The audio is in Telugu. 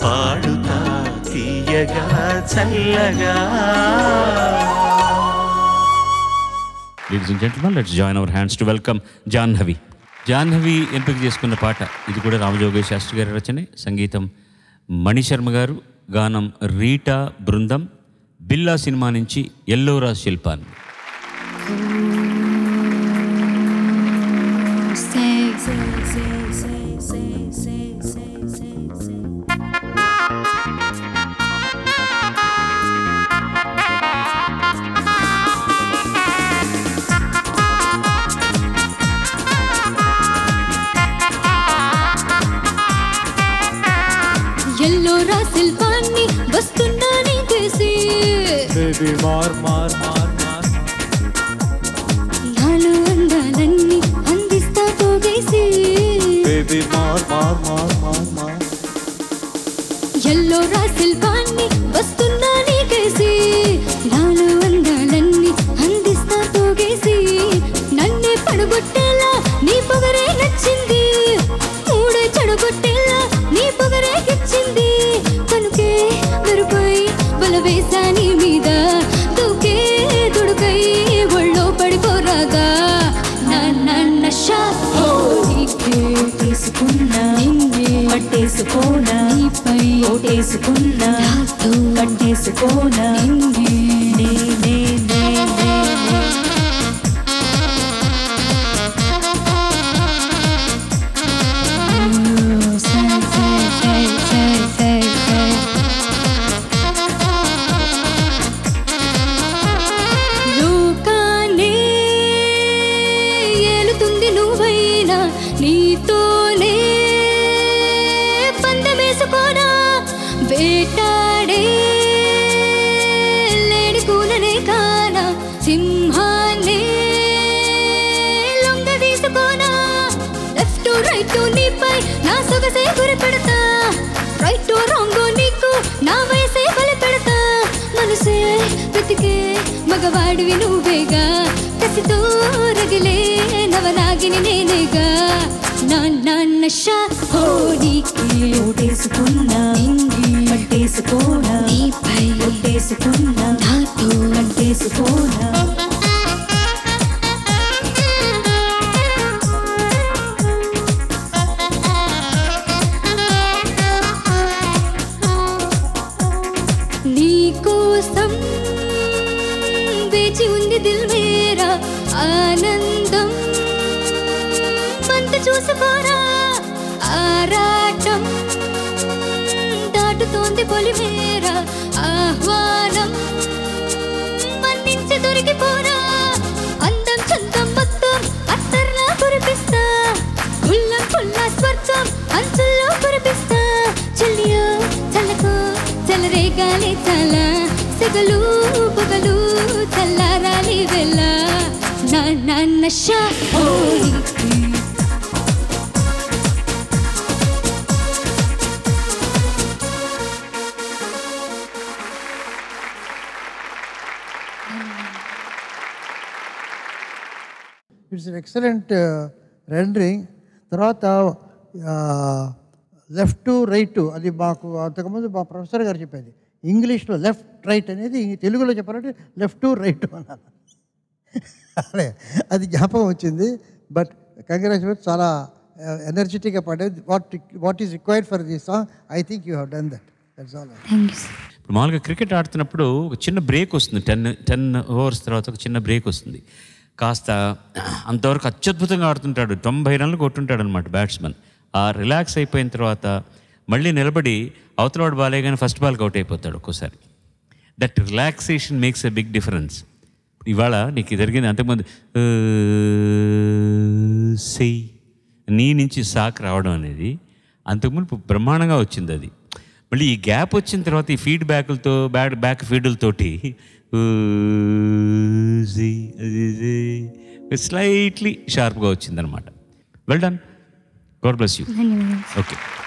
పాడుతా తీయగా చల్లగా ladies and gentlemen let's join our hands to welcome Jahnavi Jahnavi ఎంపిక చేసుకున్న పాట ఇది కూడా రామజోగేష్ శాస్త్రి గారి రచనే సంగీతం మణిశర్మ గారు గానం రీటా బృందం బిల్లా సినిమా నుంచి Ellora శిల్పాన్ని Say, say, say, say, say, say, say, say, say. Ellora శిల్పాన్ని వస్తున్నా నీకేసి బేబీ మార్ మార్ మార్ మార్ నాలో అందాలన్నీ అందిస్తా పోగేసి బేబీ మార్ మార్ మార్ మార్ మార్ ఎల్లోరా శిల్పాన్ని వస్తున్నా నీకేసి నాలో అందాలన్నీ అందిస్తా పోగేసి నన్నే పడగొట్టేలా నీ పొగరే నచ్చింది మూడే చెడగొట్టేలా నీ పొగరే ఇచ్చింది కనుకే మెరుపై బలవేశా నీ మీద దూకే దుడుకై ఒళ్ళో పడిపోరాదా నా నాన్న షా నీకే తీసుకున్నా నిన్నే పట్టేసుకోనా నీపై ఓటేసుకున్నా నాతో కట్టేసుకోనా నిన్నే నే నే నే నే నే సై సై సై సై సై సై లోకాన్నే ఏలుతుంది నువ్వైనా నీతోనే పందమేసుకోనా వేటాడే లేడి కూననే కానా సింహాన్నే లొంగ తీసుకోనా లెఫ్ట్ రైట్ నీపై నా సొగసే గురి పెడతా రైట్ రాంగ్ నీకు నా వయసే బలి పెడతా మనసే వెతికే మగవాడివి నువ్వేగా కసితో రగిలే నవనాగిని నేనేగా నా నాన్న షా హోడీకి ఓటేసుకున్నా పట్టేసుకోనా నీపై ఒట్టేసుకున్నా నాతో కట్టేసుకోనా నీకోసం వేచి ఉంది దిల్ మేరా ఆనందం మంత చూసుకోరా ఆరాటం దాటుతోంది పొలిమేరా ఆహ్వానం మన్నించి దొరికిపోరా అందం చందం మొత్తం అత్తర్లా కురిపిస్తా కుల్లం కుల్ల స్వర్గం అంచుల్లో కురిపిస్తా చెల్లియో చల్లకో చల్లరేగాలి చాలా సెగలు పొగలు చల్లారాలి వెళ్ళ నా నాన్న షా ఓడికి ఇట్స్ ఎక్సలెంట్ రెండరింగ్ తర్వాత లెఫ్ట్ రైట్ అది మాకు అంతకుముందు మా ప్రొఫెసర్ గారు చెప్పేది ఇంగ్లీష్లో లెఫ్ట్ రైట్ అనేది తెలుగులో చెప్పాలంటే లెఫ్ట్ రైట్ అన్నారు అదే అది జ్ఞాపకం వచ్చింది బట్ కంగ్రాచులేట్ చాలా ఎనర్జెటిక్గా పడేది what what is required for this song I think you have done that that's all thank you ఇప్పుడు మామూలుగా క్రికెట్ ఆడుతున్నప్పుడు ఒక చిన్న బ్రేక్ వస్తుంది టెన్ టెన్ ఓవర్స్ తర్వాత ఒక చిన్న బ్రేక్ వస్తుంది కాస్త అంతవరకు అత్యద్భుతంగా ఆడుతుంటాడు తొంభై రన్లు కొట్టుంటాడు అనమాట బ్యాట్స్మెన్ ఆ రిలాక్స్ అయిపోయిన తర్వాత మళ్ళీ నిలబడి అవతలవాడు బాలే కానీ ఫస్ట్ బాల్కి అవుట్ అయిపోతాడు ఒక్కోసారి that relaxation makes a big difference ఇవాళ నీకు జరిగింది అంతకుముందు "ఆ, సెయ్ నీ నుంచి సాక్ రావడం అనేది అంతకుముందు బ్రహ్మాండంగా వచ్చింది అది మళ్ళీ ఈ గ్యాప్ వచ్చిన తర్వాత ఈ ఫీడ్బ్యాక్లతో బ్యాక్ బ్యాక్ ఫీడ్లతోటి స్లైట్లీ షార్ప్గా వచ్చిందనమాట well done God bless you ధన్యవాదాలు ఓకే